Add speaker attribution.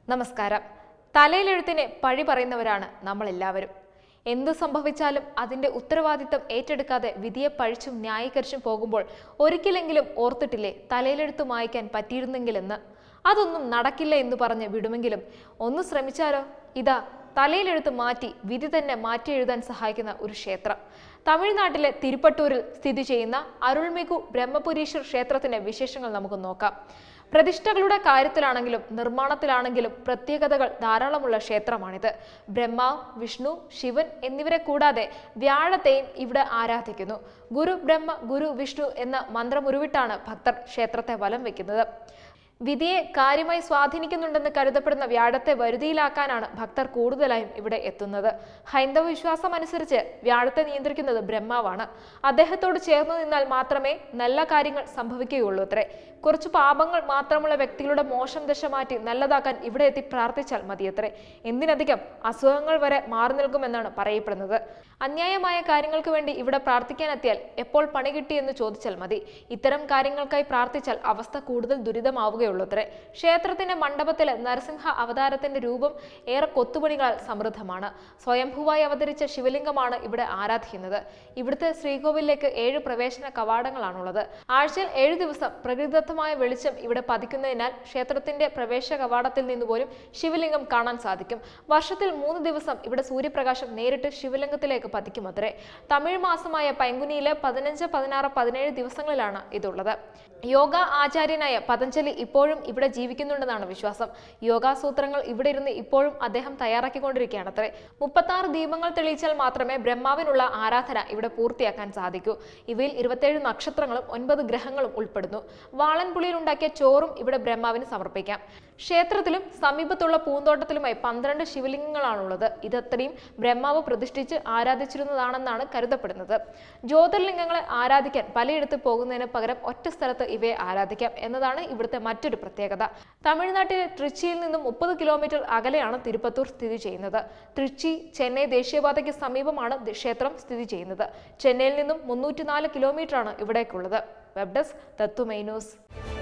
Speaker 1: നമസ്കാരം തലയിലെഴുത്തിനെ പഴി പറയുന്നവരാണ് നമ്മളെല്ലാവരും എന്തു സംഭവിച്ചാലും അതിന്റെ ഉത്തരവാദിത്തം ഏറ്റെടുക്കാതെ വിധിയെ പഴിച്ചും ന്യായീകരിച്ചും പോകുമ്പോൾ ഒരിക്കലെങ്കിലും ഓർത്തിട്ടില്ലേ തലയിലെഴുത്ത് മായ്ക്കാൻ പറ്റിയിരുന്നെങ്കിലെന്ന് അതൊന്നും നടക്കില്ല എന്ന് പറഞ്ഞ് വിടുമെങ്കിലും ഒന്ന് ശ്രമിച്ചാലോ ഇതാ തലയിലെഴുത്ത് മാറ്റി വിധി തന്നെ മാറ്റി എഴുതാൻ സഹായിക്കുന്ന ഒരു ക്ഷേത്രം തമിഴ്നാട്ടിലെ തിരുപ്പട്ടൂരിൽ സ്ഥിതി ചെയ്യുന്ന അരുൾമികു ബ്രഹ്മപുരീശ്വർ ക്ഷേത്രത്തിന്റെ വിശേഷങ്ങൾ നമുക്ക് നോക്കാം പ്രതിഷ്ഠകളുടെ കാര്യത്തിലാണെങ്കിലും നിർമ്മാണത്തിലാണെങ്കിലും പ്രത്യേകതകൾ ധാരാളമുള്ള ക്ഷേത്രമാണിത് ബ്രഹ്മാവ് വിഷ്ണു ശിവൻ എന്നിവരെ കൂടാതെ വ്യാഴത്തെയും ഇവിടെ ആരാധിക്കുന്നു ഗുരു ബ്രഹ്മ ഗുരു വിഷ്ണു എന്ന മന്ത്രമുരുവിട്ടാണ് ഭക്തർ ക്ഷേത്രത്തെ വലം വയ്ക്കുന്നത് വിധിയെ കാര്യമായി സ്വാധീനിക്കുന്നുണ്ടെന്ന് കരുതപ്പെടുന്ന വ്യാഴത്തെ വരുതിയിലാക്കാനാണ് ഭക്തർ കൂടുതലായും ഇവിടെ എത്തുന്നത് ഹൈന്ദവ വിശ്വാസം അനുസരിച്ച് വ്യാഴത്തെ നിയന്ത്രിക്കുന്നത് ബ്രഹ്മാവാണ് അദ്ദേഹത്തോട് ചേർന്ന് നിന്നാൽ മാത്രമേ നല്ല കാര്യങ്ങൾ സംഭവിക്കുകയുള്ളൂ അത്രേ കുറച്ച് പാപങ്ങൾ മാത്രമുള്ള വ്യക്തികളുടെ മോശം ദശ മാറ്റി നല്ലതാക്കാൻ ഇവിടെ എത്തി പ്രാർത്ഥിച്ചാൽ മതിയത്രേ എന്തിനധികം അസുഖങ്ങൾ വരെ മാറി നിൽക്കുമെന്നാണ് പറയപ്പെടുന്നത് അന്യായമായ കാര്യങ്ങൾക്ക് വേണ്ടി ഇവിടെ പ്രാർത്ഥിക്കാനെത്തിയാൽ എപ്പോൾ പണി കിട്ടി എന്ന് ചോദിച്ചാൽ മതി ഇത്തരം കാര്യങ്ങൾക്കായി പ്രാർത്ഥിച്ചാൽ അവസ്ഥ കൂടുതൽ ദുരിതമാവുകയുള്ളൂ അത്രേ ക്ഷേത്രത്തിന്റെ മണ്ഡപത്തിലെ നരസിംഹ അവതാരത്തിന്റെ രൂപം ഏറെ കൊത്തുപണികളാൽ സമൃദ്ധമാണ് സ്വയംഭൂവായി അവതരിച്ച ശിവലിംഗമാണ് ഇവിടെ ആരാധിക്കുന്നത് ഇവിടുത്തെ ശ്രീകോവിലേക്ക് ഏഴ് പ്രവേശന കവാടങ്ങളാണുള്ളത് ആഴ്ചയിൽ ഏഴ് ദിവസം പ്രകൃതിദത്തമായ വെളിച്ചം ഇവിടെ പതിക്കുന്നതിനാൽ ക്ഷേത്രത്തിന്റെ പ്രവേശ കവാടത്തിൽ നിന്ന് പോലും ശിവലിംഗം കാണാൻ സാധിക്കും വർഷത്തിൽ മൂന്ന് ദിവസം ഇവിടെ സൂര്യപ്രകാശം നേരിട്ട് ശിവലിംഗത്തിലേക്ക് പതിക്കുമത്രേ തമിഴ് മാസമായ പൈങ്കുനിയിലെ പതിനഞ്ച് പതിനാറ് പതിനേഴ് ദിവസങ്ങളിലാണ് ഇതുള്ളത് യോഗ ആചാര്യനായ പതഞ്ജലി ഇപ്പോഴും ഇവിടെ ജീവിക്കുന്നുണ്ടെന്നാണ് വിശ്വാസം യോഗാസൂത്രങ്ങൾ ഇവിടെ ഇരുന്ന് ഇപ്പോഴും അദ്ദേഹം തയ്യാറാക്കിക്കൊണ്ടിരിക്കുകയാണത്രേ മുപ്പത്താറ് ദീപങ്ങൾ തെളിയിച്ചാൽ മാത്രമേ ബ്രഹ്മാവിനുള്ള ആരാധന ഇവിടെ പൂർത്തിയാക്കാൻ സാധിക്കൂ ഇവയിൽ ഇരുപത്തേഴ് നക്ഷത്രങ്ങളും ഒൻപത് ഗ്രഹങ്ങളും ഉൾപ്പെടുന്നു വാളൻപുളിയിൽ ഉണ്ടാക്കിയ ചോറും ഇവിടെ ബ്രഹ്മാവിന് സമർപ്പിക്കാം ക്ഷേത്രത്തിലും സമീപത്തുള്ള പൂന്തോട്ടത്തിലുമായി പന്ത്രണ്ട് ശിവലിംഗങ്ങളാണുള്ളത് ഇതത്രയും ബ്രഹ്മാവ് പ്രതിഷ്ഠിച്ച് ആരാധിച്ചിരുന്നതാണെന്നാണ് കരുതപ്പെടുന്നത് ജ്യോതിർലിംഗങ്ങളെ ആരാധിക്കാൻ പലയിടത്ത് പോകുന്നതിന് പകരം ഒറ്റ സ്ഥലത്ത് ഇവയെ ആരാധിക്കാം എന്നതാണ് ഇവിടുത്തെ മറ്റൊരു പ്രത്യേകത തമിഴ്നാട്ടിലെ ട്രിച്ചിയിൽ നിന്നും മുപ്പത് കിലോമീറ്റർ അകലെയാണ് തിരുപ്പത്തൂർ സ്ഥിതി ചെയ്യുന്നത് ട്രിച്ചി ചെന്നൈ ദേശീയപാതയ്ക്ക് സമീപമാണ് ദി- ക്ഷേത്രം സ്ഥിതി ചെയ്യുന്നത് ചെന്നൈയിൽ നിന്നും മുന്നൂറ്റിനാല് കിലോമീറ്ററാണ് ഇവിടേക്കുള്ളത് വെബ് ഡെസ്ക് തത്വമൈ ന്യൂസ്